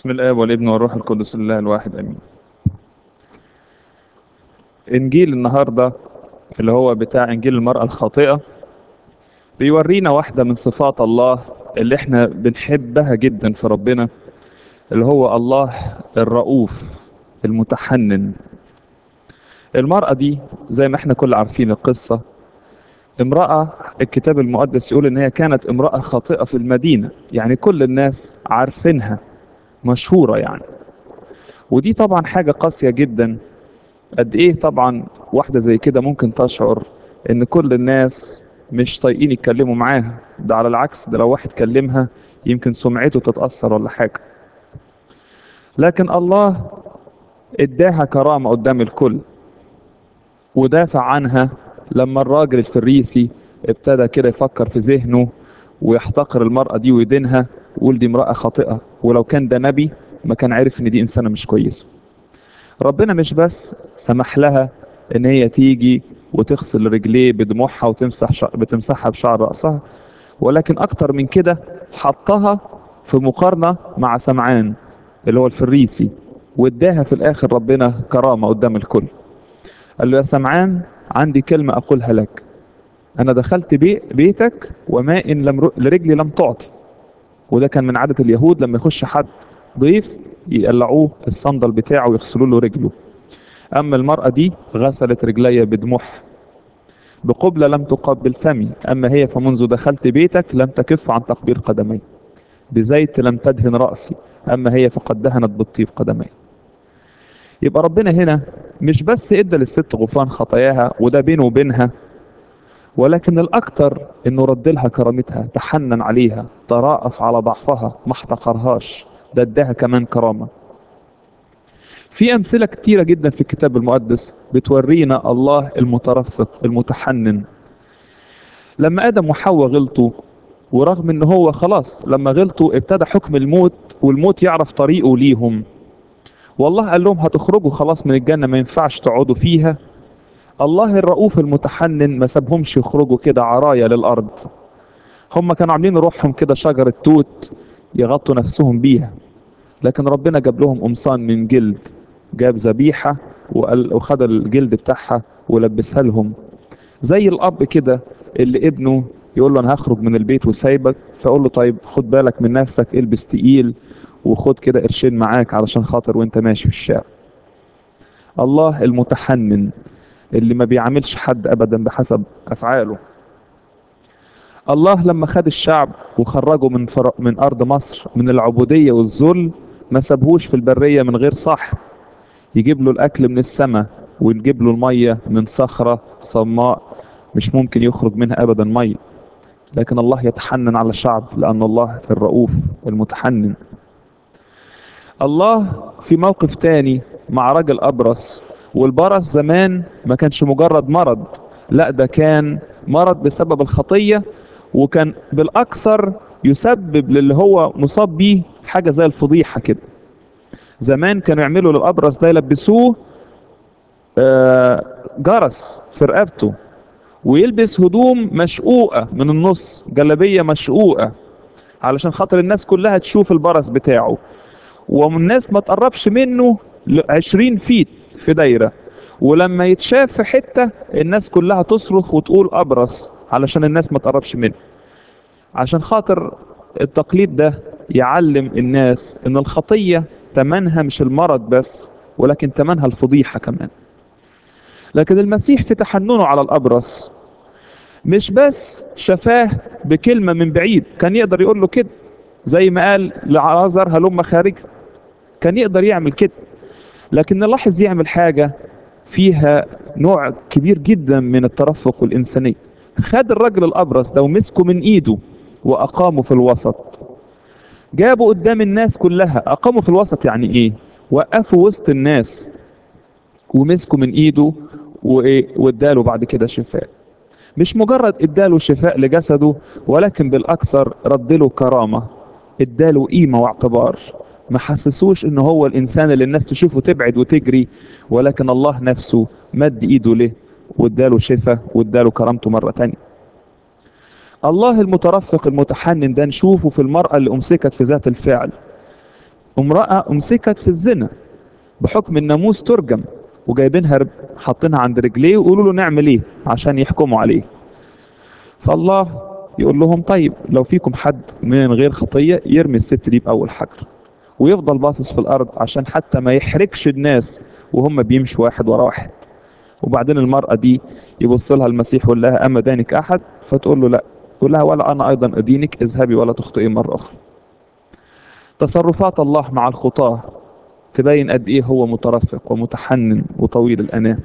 بسم الآب والابن والروح القدس الله الواحد أمين إنجيل النهاردة اللي هو بتاع إنجيل المرأة الخاطئة بيورينا واحدة من صفات الله اللي احنا بنحبها جدا في ربنا اللي هو الله الرؤوف المتحنن المرأة دي زي ما احنا كل عارفين القصة امرأة الكتاب المقدس يقول ان هي كانت امرأة خاطئة في المدينة يعني كل الناس عارفينها مشهورة يعني ودي طبعا حاجة قاسية جدا قد ايه طبعا واحدة زي كده ممكن تشعر ان كل الناس مش طايقين يتكلموا معاها ده على العكس ده لو واحد كلمها يمكن سمعته تتأثر ولا حاجة لكن الله اداها كرامة قدام الكل ودافع عنها لما الراجل الفريسي ابتدى كده يفكر في ذهنه ويحتقر المرأة دي ويدينها ويقول دي امرأة خاطئة ولو كان ده نبي ما كان عارف ان دي انسانة مش كويسة ربنا مش بس سمح لها ان هي تيجي وتغسل رجليه بدموعها وتمسح شع... بتمسحها بشعر رأسها ولكن اكتر من كده حطها في مقارنة مع سمعان اللي هو الفريسي واداها في الاخر ربنا كرامة قدام الكل قال له يا سمعان عندي كلمة أقولها لك أنا دخلت بي بيتك وماء لم لرجلي لم تعطي وده كان من عادة اليهود لما يخش حد ضيف يقلعوه الصندل بتاعه ويغسلوا له رجله أما المرأة دي غسلت رجلي بدموعها بقبلة لم تقبل فمي أما هي فمنذ دخلت بيتك لم تكف عن تقبيل قدمي بزيت لم تدهن رأسي أما هي فقد دهنت بالطيب قدمي يبقى ربنا هنا مش بس ادى للست غفران خطاياها وده بينه وبينها ولكن الاكتر انه رد لها كرامتها تحنن عليها تراءف على ضعفها ما احتقرهاش ده اداها كمان كرامه في امثله كتيره جدا في الكتاب المقدس بتورينا الله المترفق المتحنن لما ادم وحواء غلطوا ورغم ان هو خلاص لما غلطوا ابتدى حكم الموت والموت يعرف طريقه ليهم والله قال لهم هتخرجوا خلاص من الجنة ما ينفعش تقعدوا فيها الله الرؤوف المتحنن ما سابهمش يخرجوا كده عرايا للأرض هم كانوا عاملين روحهم كده شجرة توت يغطوا نفسهم بيها لكن ربنا جاب لهم قمصان من جلد جاب ذبيحة وخد الجلد بتاعها ولبسها لهم زي الأب كده اللي ابنه يقول له أنا هخرج من البيت وسايبك فأقول له طيب خد بالك من نفسك البس تقيل وخد كده قرشين معاك علشان خاطر وانت ماشي في الشارع الله المتحنن اللي ما بيعاملش حد ابدا بحسب افعاله الله لما خد الشعب وخرجه من فر... من ارض مصر من العبوديه والذل ما سابهوش في البريه من غير صاحب يجيب له الاكل من السماء ويجيب له الميه من صخره صماء مش ممكن يخرج منها ابدا ميه لكن الله يتحنن على الشعب لان الله الرؤوف المتحنن الله في موقف تاني مع راجل أبرص والبرص زمان ما كانش مجرد مرض لا ده كان مرض بسبب الخطية وكان بالأكثر يسبب للي هو مصاب بيه حاجة زي الفضيحة كده زمان كانوا يعملوا للأبرص ده يلبسوه جرس في رقبته ويلبس هدوم مشقوقة من النص جلابية مشقوقة علشان خاطر الناس كلها تشوف البرص بتاعه والناس ما تقربش منه 20 فيت في دايرة ولما يتشاف في حتة الناس كلها تصرخ وتقول أبرص علشان الناس ما تقربش منه عشان خاطر التقليد ده يعلم الناس ان الخطية تمنها مش المرض بس ولكن تمنها الفضيحة كمان لكن المسيح في تحننه على الأبرص مش بس شفاه بكلمة من بعيد كان يقدر يقول له كده زي ما قال لعازر هلم خارج كان يقدر يعمل كده لكن نلاحظ يعمل حاجة فيها نوع كبير جدا من الترفق والإنسانية خد الرجل الأبرص ده ومسكه من إيده وأقامه في الوسط جابوا قدام الناس كلها أقاموا في الوسط يعني إيه وقفوا وسط الناس ومسكوا من إيده واداله بعد كده شفاء مش مجرد اداله شفاء لجسده ولكن بالأكثر ردله كرامة اداله قيمة واعتبار ما حسسوش ان هو الانسان اللي الناس تشوفه تبعد وتجري ولكن الله نفسه مد ايده له واداله شفاء واداله كرامته مرة تانية الله المترفق المتحنن ده نشوفه في المرأة اللي امسكت في ذات الفعل امرأة امسكت في الزنا بحكم الناموس ترجم وجايبينها رب- حاطينها عند رجليه ويقولوا له نعمل ايه عشان يحكموا عليه فالله يقول لهم طيب لو فيكم حد من غير خطية يرمي الست دي بأول حجر ويفضل باصص في الأرض عشان حتى ما يحركش الناس وهم بيمشوا واحد ورا واحد وبعدين المرأة دي يبص لها المسيح ويقول لها أما دانك أحد فتقول له لا يقول لها ولا أنا أيضا أدينك اذهبي ولا تخطئي مرة أخرى تصرفات الله مع الخطاة تبين قد إيه هو مترفق ومتحنن وطويل الأنام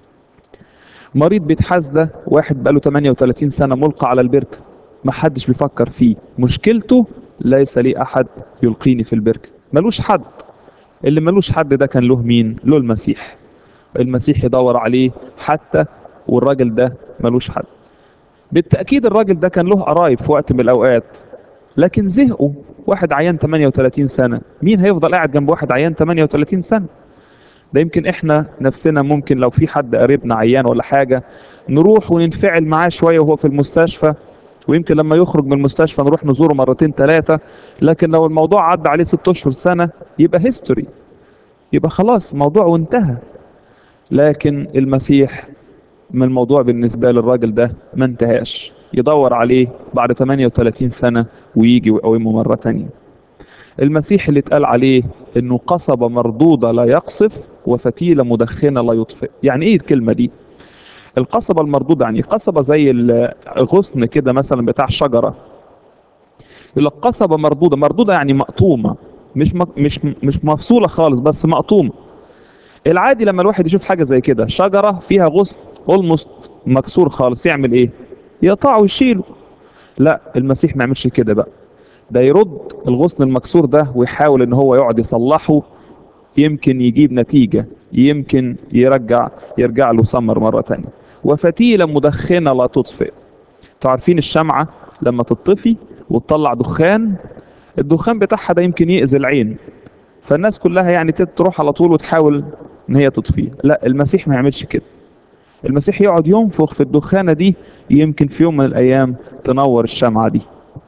مريض بيتحاز ده واحد بقاله 38 سنة ملقى على البركة ما حدش بيفكر فيه مشكلته ليس لي أحد يلقيني في البركة ملوش حد اللي ملوش حد ده كان له مين له المسيح المسيح يدور عليه حتى والراجل ده ملوش حد بالتأكيد الراجل ده كان له قرايب في وقت من الأوقات لكن زهقوا واحد عيان 38 سنة مين هيفضل قاعد جنب واحد عيان 38 سنة ده يمكن احنا نفسنا ممكن لو في حد قريبنا عيان ولا حاجة نروح وننفعل معاه شوية وهو في المستشفى ويمكن لما يخرج من المستشفى نروح نزوره مرتين ثلاثة لكن لو الموضوع عدى عليه ست أشهر سنة يبقى هيستوري يبقى خلاص موضوع وانتهى لكن المسيح من الموضوع بالنسبة للراجل ده ما انتهاش يدور عليه بعد 38 سنة ويجي ويقومه مرة تانية المسيح اللي اتقال عليه انه قصبة مردودة لا يقصف وفتيلة مدخنة لا يطفئ يعني ايه الكلمة دي القصبة المردودة يعني قصبة زي الغصن كده مثلا بتاع شجرة يقول لك قصبة مردودة مردودة يعني مقطومة مش مك- مش مش مفصولة خالص بس مقطومة العادي لما الواحد يشوف حاجة زي كده شجرة فيها غصن اولموست مكسور خالص يعمل ايه يقطعه ويشيله لا المسيح ما يعملش كده بقى ده يرد الغصن المكسور ده ويحاول ان هو يقعد يصلحه يمكن يجيب نتيجة يمكن يرجع يرجع له ثمر مرة تانية وفتيلة مدخنة لا تطفئ انتوا عارفين الشمعة لما تطفي وتطلع دخان الدخان بتاعها ده يمكن يأذي العين فالناس كلها يعني تروح على طول وتحاول ان هي تطفيه لا المسيح ما يعملش كده المسيح يقعد ينفخ في الدخانة دي يمكن في يوم من الأيام تنور الشمعة دي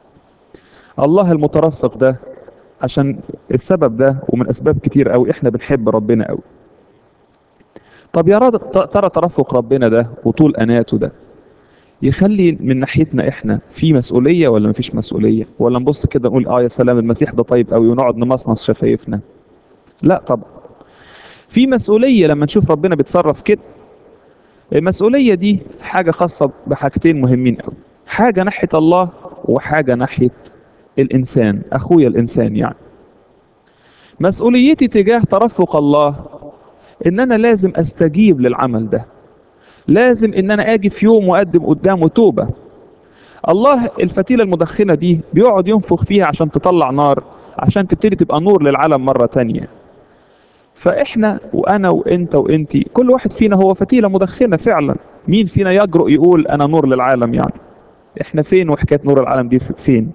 الله المترفق ده عشان السبب ده ومن أسباب كتير قوي إحنا بنحب ربنا قوي طب يا راد ترى ترفق ربنا ده وطول أناته ده يخلي من ناحيتنا إحنا في مسؤولية ولا مفيش مسؤولية ولا نبص كده نقول آه يا سلام المسيح ده طيب قوي ونقعد نمصمص شفايفنا لا طبعا في مسؤولية لما نشوف ربنا بيتصرف كده المسؤولية دي حاجة خاصة بحاجتين مهمين قوي حاجة ناحية الله وحاجة ناحية الإنسان أخويا الإنسان يعني مسؤوليتي تجاه ترفق الله إن أنا لازم أستجيب للعمل ده لازم إن أنا أجي في يوم وأقدم قدامه توبة الله الفتيلة المدخنة دي بيقعد ينفخ فيها عشان تطلع نار عشان تبتدي تبقى نور للعالم مرة تانية فاحنا وانا وانت وانتي كل واحد فينا هو فتيله مدخنه فعلا مين فينا يجرؤ يقول انا نور للعالم يعني احنا فين وحكايه نور العالم دي فين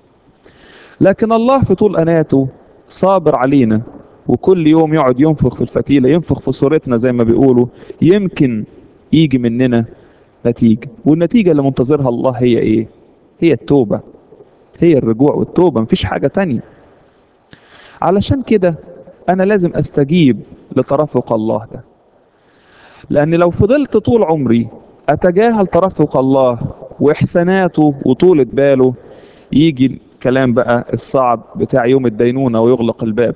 لكن الله في طول اناته صابر علينا وكل يوم يقعد ينفخ في الفتيله ينفخ في صورتنا زي ما بيقولوا يمكن يجي مننا نتيجه والنتيجه اللي منتظرها الله هي ايه هي التوبه هي الرجوع والتوبه مفيش حاجه تانية علشان كده أنا لازم أستجيب لترفق الله ده لأن لو فضلت طول عمري أتجاهل ترفق الله وإحساناته وطولة باله يجي الكلام بقى الصعب بتاع يوم الدينونة ويغلق الباب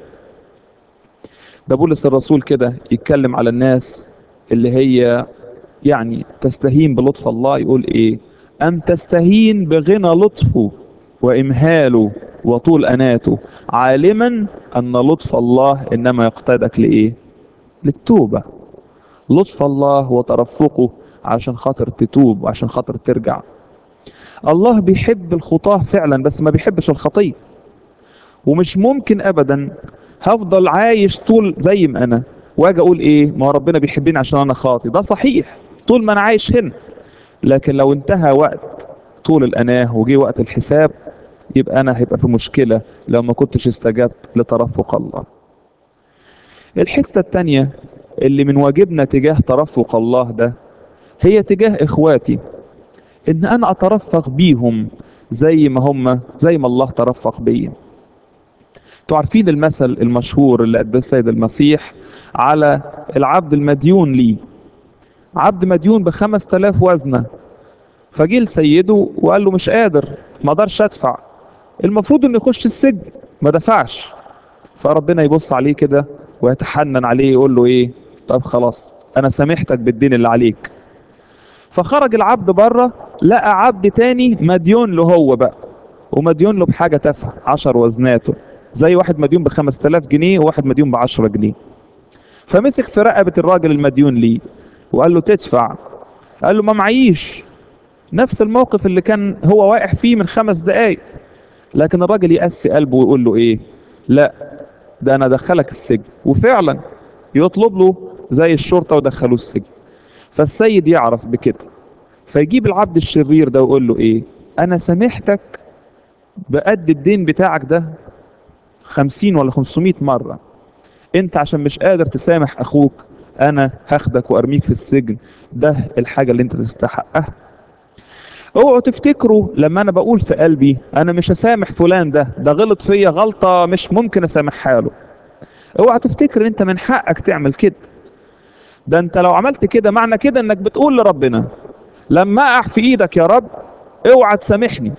ده بولس الرسول كده يتكلم على الناس اللي هي يعني تستهين بلطف الله يقول ايه أم تستهين بغنى لطفه وإمهاله وطول أناته عالما أن لطف الله إنما يقتادك لإيه للتوبة لطف الله وترفقه عشان خاطر تتوب وعشان خاطر ترجع الله بيحب الخطاة فعلا بس ما بيحبش الخطية ومش ممكن أبدا هفضل عايش طول زي ما أنا واجي أقول إيه ما هو ربنا بيحبني عشان أنا خاطي ده صحيح طول ما أنا عايش هنا لكن لو انتهى وقت طول الأناه وجي وقت الحساب يبقى أنا هيبقى في مشكلة لو ما كنتش استجبت لترفق الله الحتة التانية اللي من واجبنا تجاه ترفق الله ده هي تجاه إخواتي إن أنا أترفق بيهم زي ما هم زي ما الله ترفق بيا انتوا عارفين المثل المشهور اللي اداه السيد المسيح على العبد المديون ليه عبد مديون بخمس تلاف وزنة فجه لسيده وقال له مش قادر ما اقدرش ادفع المفروض انه يخش السجن ما دفعش فربنا يبص عليه كده ويتحنن عليه يقول له ايه طب خلاص انا سامحتك بالدين اللي عليك فخرج العبد بره لقى عبد تاني مديون له هو بقى ومديون له بحاجة تافهة عشر وزناته زي واحد مديون بخمس تلاف جنيه وواحد مديون بعشرة جنيه فمسك في رقبة الراجل المديون ليه وقال له تدفع قال له ما معيش نفس الموقف اللي كان هو واقع فيه من خمس دقايق لكن الراجل يقسي قلبه ويقول له ايه لا ده انا ادخلك السجن وفعلا يطلب له زي الشرطة ودخلوه السجن فالسيد يعرف بكده فيجيب العبد الشرير ده ويقول له ايه انا سامحتك بقد الدين بتاعك ده خمسين ولا خمسمائة مرة انت عشان مش قادر تسامح اخوك انا هاخدك وارميك في السجن ده الحاجة اللي انت تستحقها اوعوا تفتكروا لما انا بقول في قلبي انا مش هسامح فلان ده ده غلط فيا غلطة مش ممكن اسامحها له اوعى تفتكر ان انت من حقك تعمل كده ده انت لو عملت كده معنى كده انك بتقول لربنا لما اقع في ايدك يا رب اوعى تسامحني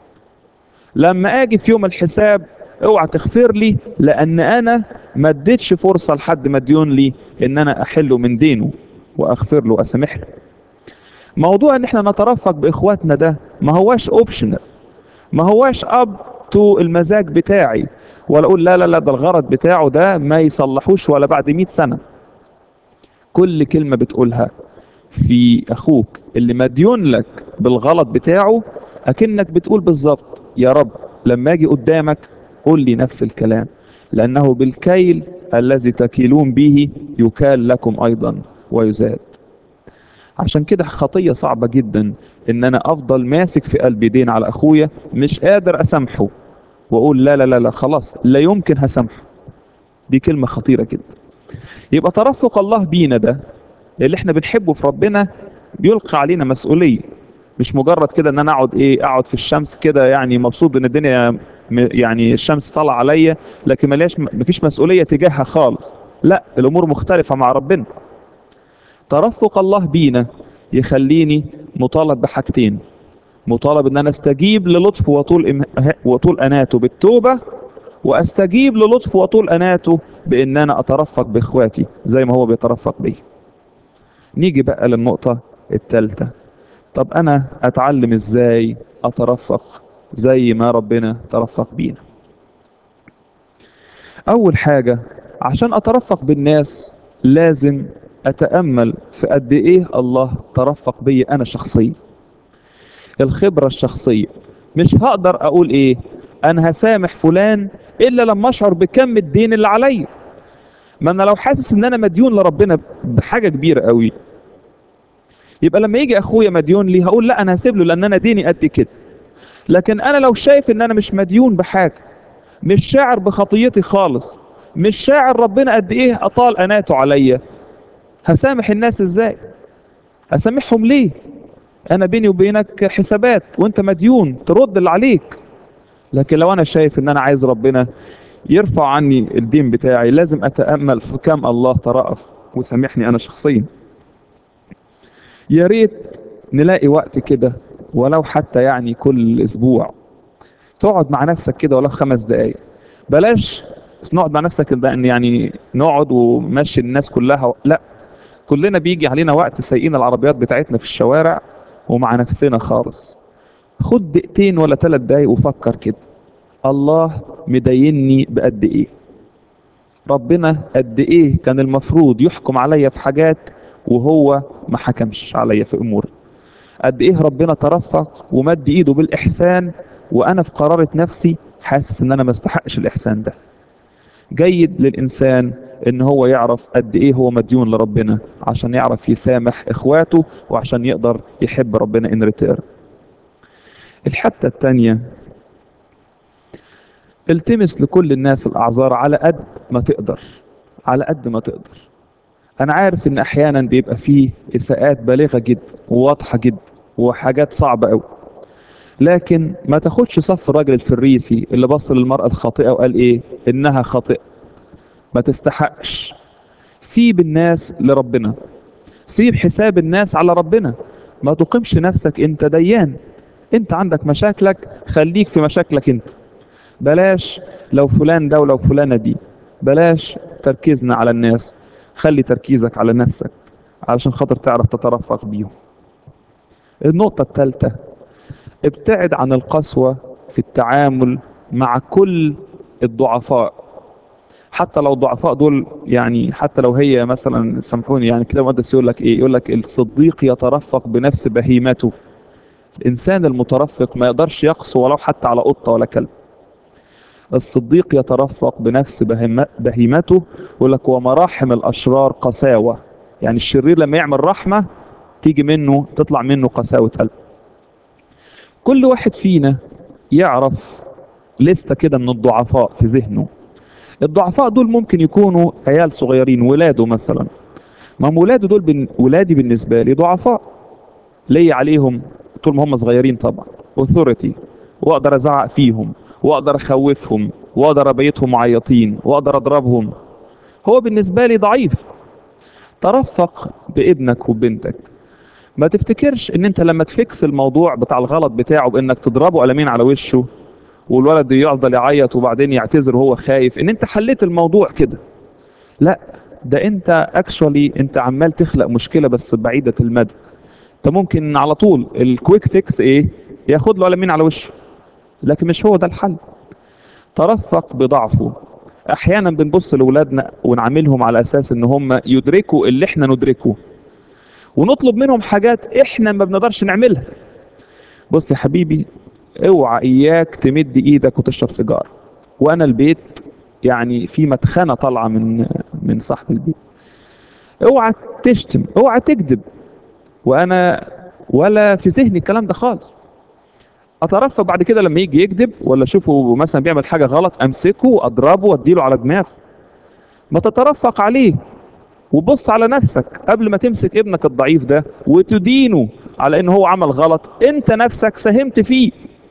لما اجي في يوم الحساب اوعى تغفر لي لان انا ما اديتش فرصه لحد مديون لي ان انا احله من دينه واغفر له واسامح له موضوع ان احنا نترفق باخواتنا ده ما هواش اوبشنال ما هواش اب تو المزاج بتاعي ولا اقول لا لا لا ده الغرض بتاعه ده ما يصلحوش ولا بعد 100 سنه كل كلمه بتقولها في اخوك اللي مديون لك بالغلط بتاعه اكنك بتقول بالظبط يا رب لما اجي قدامك قول لي نفس الكلام لانه بالكيل الذي تكيلون به يكال لكم ايضا ويزاد عشان كده خطيه صعبه جدا ان انا افضل ماسك في قلبي دين على اخويا مش قادر اسامحه واقول لا لا لا لا خلاص لا يمكن هسامحه دي كلمه خطيره جدا يبقى ترفق الله بينا ده اللي احنا بنحبه في ربنا بيلقى علينا مسؤوليه مش مجرد كده ان انا اقعد ايه اقعد في الشمس كده يعني مبسوط ان الدنيا م- يعني الشمس طالعه عليا لكن ملياش مفيش مسؤوليه تجاهها خالص لا الامور مختلفه مع ربنا ترفق الله بينا يخليني مطالب بحاجتين مطالب ان انا استجيب للطف وطول إم- وطول اناته بالتوبه واستجيب للطف وطول اناته بان انا اترفق باخواتي زي ما هو بيترفق بي نيجي بقى للنقطه الثالثه طب انا اتعلم ازاي اترفق زي ما ربنا ترفق بينا اول حاجه عشان اترفق بالناس لازم اتامل في قد ايه الله ترفق بي انا شخصيا الخبره الشخصيه مش هقدر اقول ايه انا هسامح فلان الا لما اشعر بكم الدين اللي عليا ما انا لو حاسس ان انا مديون لربنا بحاجه كبيره قوي يبقى لما يجي اخويا مديون لي هقول لا انا هسيب له لان انا ديني قد كده لكن انا لو شايف ان انا مش مديون بحاجه مش شاعر بخطيتي خالص مش شاعر ربنا قد ايه اطال اناته عليا هسامح الناس ازاي هسامحهم ليه انا بيني وبينك حسابات وانت مديون ترد اللي عليك لكن لو انا شايف ان انا عايز ربنا يرفع عني الدين بتاعي لازم اتامل في كم الله ترأف وسامحني انا شخصيا يا ريت نلاقي وقت كده ولو حتى يعني كل اسبوع تقعد مع نفسك كده ولو خمس دقايق بلاش نقعد مع نفسك ده ان يعني نقعد ومشي الناس كلها لا كلنا بيجي علينا وقت سايقين العربيات بتاعتنا في الشوارع ومع نفسنا خالص خد دقيقتين ولا ثلاث دقايق وفكر كده الله مديني بقد ايه ربنا قد ايه كان المفروض يحكم عليا في حاجات وهو ما حكمش عليا في امور قد ايه ربنا ترفق ومد ايده بالاحسان وانا في قرارة نفسي حاسس ان انا ما استحقش الاحسان ده جيد للانسان ان هو يعرف قد ايه هو مديون لربنا عشان يعرف يسامح اخواته وعشان يقدر يحب ربنا ان ريتيرن الحتة التانية التمس لكل الناس الاعذار على قد ما تقدر على قد ما تقدر انا عارف ان احيانا بيبقى فيه اساءات بالغة جدا وواضحة جدا وحاجات صعبة قوي لكن ما تاخدش صف الراجل الفريسي اللي بص للمرأة الخاطئة وقال ايه انها خاطئة ما تستحقش سيب الناس لربنا سيب حساب الناس على ربنا ما تقيمش نفسك انت ديان انت عندك مشاكلك خليك في مشاكلك انت بلاش لو فلان ده ولو فلانة دي بلاش تركيزنا على الناس خلي تركيزك على نفسك علشان خاطر تعرف تترفق بيهم النقطة الثالثة ابتعد عن القسوة في التعامل مع كل الضعفاء حتى لو الضعفاء دول يعني حتى لو هي مثلا سامحوني يعني كده مقدس يقول لك ايه يقول لك الصديق يترفق بنفس بهيمته الانسان المترفق ما يقدرش يقسو ولو حتى على قطه ولا كلب الصديق يترفق بنفس بهيم- بهيمته يقول لك ومراحم الاشرار قساوه يعني الشرير لما يعمل رحمه تيجي منه تطلع منه قساوه قلب كل واحد فينا يعرف لستة كده من الضعفاء في ذهنه الضعفاء دول ممكن يكونوا عيال صغيرين ولاده مثلا ما هم ولاده دول بن... ولادي بالنسبة لي ضعفاء ليا عليهم طول ما هم صغيرين طبعا اوثوريتي واقدر ازعق فيهم واقدر اخوفهم واقدر ابيتهم معيطين واقدر اضربهم هو بالنسبة لي ضعيف ترفق بابنك وبنتك ما تفتكرش ان انت لما تفكس الموضوع بتاع الغلط بتاعه بانك تضربه قلمين على وشه والولد يفضل يعيط وبعدين يعتذر وهو خايف ان انت حليت الموضوع كده لا ده انت اكشولي انت عمال تخلق مشكله بس بعيده المدى انت ممكن على طول الكويك فيكس ايه ياخد له قلمين على وشه لكن مش هو ده الحل ترفق بضعفه احيانا بنبص لاولادنا ونعاملهم على اساس ان هم يدركوا اللي احنا ندركه ونطلب منهم حاجات احنا ما بنقدرش نعملها بص يا حبيبي اوعى اياك تمد ايدك وتشرب سيجاره وانا البيت يعني في مدخنه طالعه من من صاحب البيت اوعى تشتم اوعى تكذب وانا ولا في ذهني الكلام ده خالص اترفق بعد كده لما يجي يكذب ولا اشوفه مثلا بيعمل حاجه غلط امسكه واضربه واديله على دماغه ما تترفق عليه وبص على نفسك قبل ما تمسك ابنك الضعيف ده وتدينه على ان هو عمل غلط انت نفسك ساهمت فيه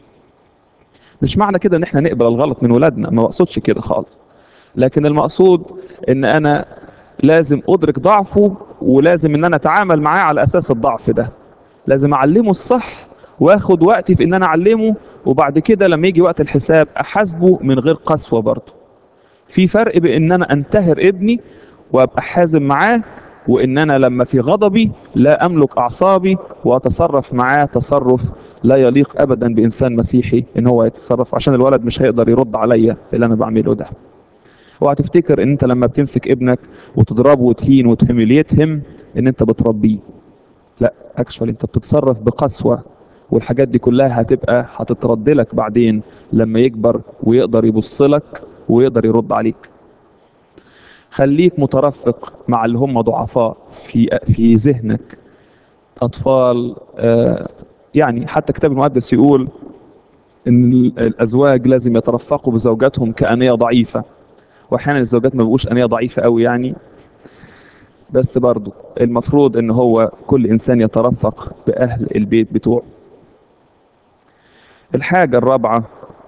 مش معنى كده ان احنا نقبل الغلط من ولادنا ما بقصدش كده خالص لكن المقصود ان انا لازم ادرك ضعفه ولازم ان انا اتعامل معاه على اساس الضعف ده لازم اعلمه الصح واخد وقتي في ان انا اعلمه وبعد كده لما يجي وقت الحساب احاسبه من غير قسوه برضه في فرق بين ان انا انتهر ابني وابقى حازم معاه وان انا لما في غضبي لا املك اعصابي واتصرف معاه تصرف لا يليق ابدا بانسان مسيحي ان هو يتصرف عشان الولد مش هيقدر يرد عليا اللي انا بعمله ده اوعى تفتكر ان انت لما بتمسك ابنك وتضربه وتهين وتهمليتهم ان انت بتربيه لا اكشوال انت بتتصرف بقسوه والحاجات دي كلها هتبقى هتترد لك بعدين لما يكبر ويقدر يبص لك ويقدر يرد عليك خليك مترفق مع اللي هم ضعفاء في في ذهنك اطفال آه، يعني حتى الكتاب المقدس يقول ان ال- الازواج لازم يترفقوا بزوجاتهم كانيه ضعيفه واحيانا الزوجات ما بيبقوش انيه ضعيفه قوي يعني بس برضو المفروض ان هو كل انسان يترفق باهل البيت بتوعه الحاجه الرابعه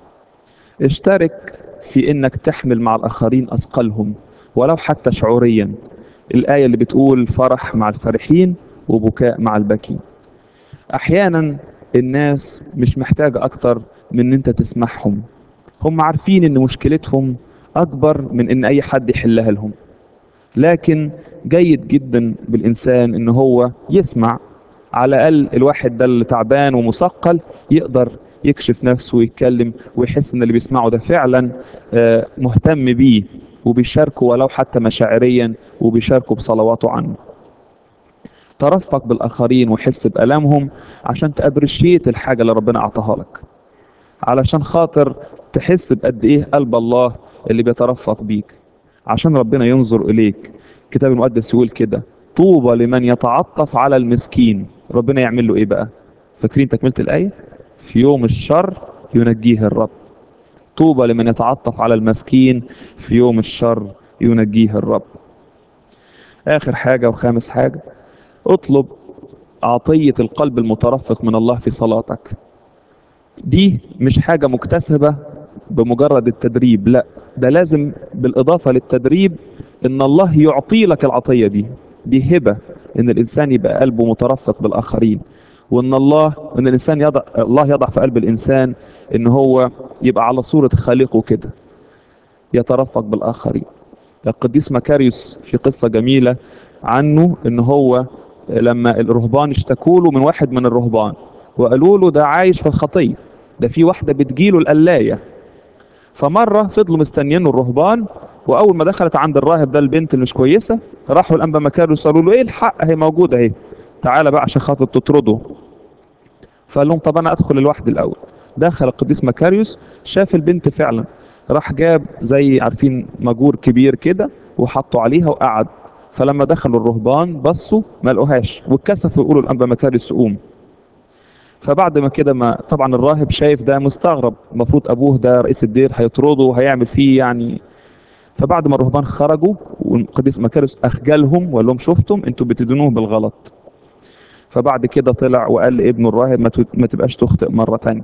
اشترك في انك تحمل مع الاخرين اثقالهم ولو حتى شعوريا الايه اللي بتقول فرح مع الفرحين وبكاء مع الباكين احيانا الناس مش محتاجه اكتر من ان انت تسمعهم هم عارفين ان مشكلتهم اكبر من ان اي حد يحلها لهم لكن جيد جدا بالانسان ان هو يسمع على الاقل الواحد ده اللي تعبان ومثقل يقدر يكشف نفسه ويتكلم ويحس ان اللي بيسمعه ده فعلا آه، مهتم بيه وبيشاركه ولو حتى مشاعريا وبيشاركه بصلواته عنه ترفق بالاخرين وحس بالامهم عشان تابريشيت الحاجه اللي ربنا اعطاها لك علشان خاطر تحس بقد ايه قلب الله اللي بيترفق بيك عشان ربنا ينظر اليك الكتاب المقدس يقول كده طوبى لمن يتعطف على المسكين ربنا يعمل له ايه بقى فاكرين تكمله الايه في يوم الشر ينجيه الرب طوبى لمن يتعطف على المسكين في يوم الشر ينجيه الرب اخر حاجه وخامس حاجه اطلب عطيه القلب المترفق من الله في صلاتك دي مش حاجة مكتسبة بمجرد التدريب لا ده لازم بالإضافة للتدريب إن الله يعطي لك العطية دي دي هبة إن الإنسان يبقى قلبه مترفق بالآخرين وإن الله إن الإنسان يضع الله يضع في قلب الإنسان إن هو يبقى على صورة خالقه كده يترفق بالآخرين القديس مكاريوس في قصة جميلة عنه إن هو لما الرهبان اشتكوا له من واحد من الرهبان وقالوا له ده عايش في الخطية ده في واحدة بتجيله القلاية فمرة فضلوا مستنيينه الرهبان وأول ما دخلت عند الراهب ده البنت اللي مش كويسة راحوا الأنبا مكاريوس قالوا له إيه الحق هي موجودة أهي تعالى بقى عشان خاطر تطرده فقال لهم طب أنا أدخل لوحدي الأول دخل القديس مكاريوس شاف البنت فعلا راح جاب زي عارفين مجور كبير كده وحطوا عليها وقعد فلما دخلوا الرهبان بصوا ما لقوهاش واتكسفوا يقولوا الانبا مكاريوس قوم فبعد ما كده ما طبعا الراهب شايف ده مستغرب المفروض ابوه ده رئيس الدير هيطرده وهيعمل فيه يعني فبعد ما الرهبان خرجوا والقديس مكاريوس اخجلهم وقال لهم شفتم انتوا بتدينوه بالغلط فبعد كده طلع وقال لابنه الراهب ما ت- ما تبقاش تخطئ مره تانية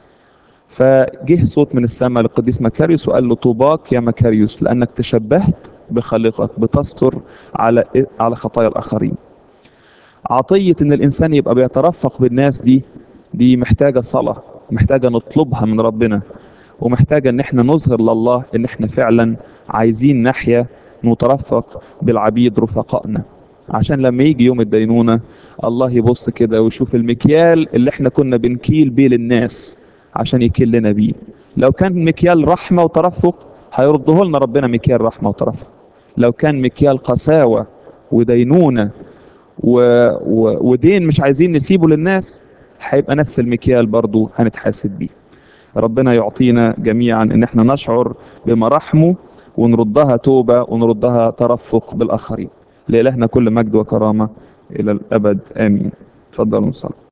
فجه صوت من السماء للقديس مكاريوس وقال له طوباك يا مكاريوس لانك تشبهت بخالقك بتستر على على خطايا الاخرين عطيه ان الانسان يبقى بيترفق بالناس دي دي محتاجه صلاه محتاجه نطلبها من ربنا ومحتاجه ان احنا نظهر لله ان احنا فعلا عايزين نحيا نترفق بالعبيد رفقائنا عشان لما يجي يوم الدينونه الله يبص كده ويشوف المكيال اللي احنا كنا بنكيل بيه للناس عشان يكيل لنا بيه لو كان مكيال رحمه وترفق هيرده لنا ربنا مكيال رحمه وترفق لو كان مكيال قساوه ودينونه و... و... ودين مش عايزين نسيبه للناس هيبقى نفس المكيال برضو هنتحاسب بيه ربنا يعطينا جميعا ان احنا نشعر بمراحمه ونردها توبة ونردها ترفق بالآخرين لإلهنا كل مجد وكرامة إلى الأبد آمين تفضلوا نصلي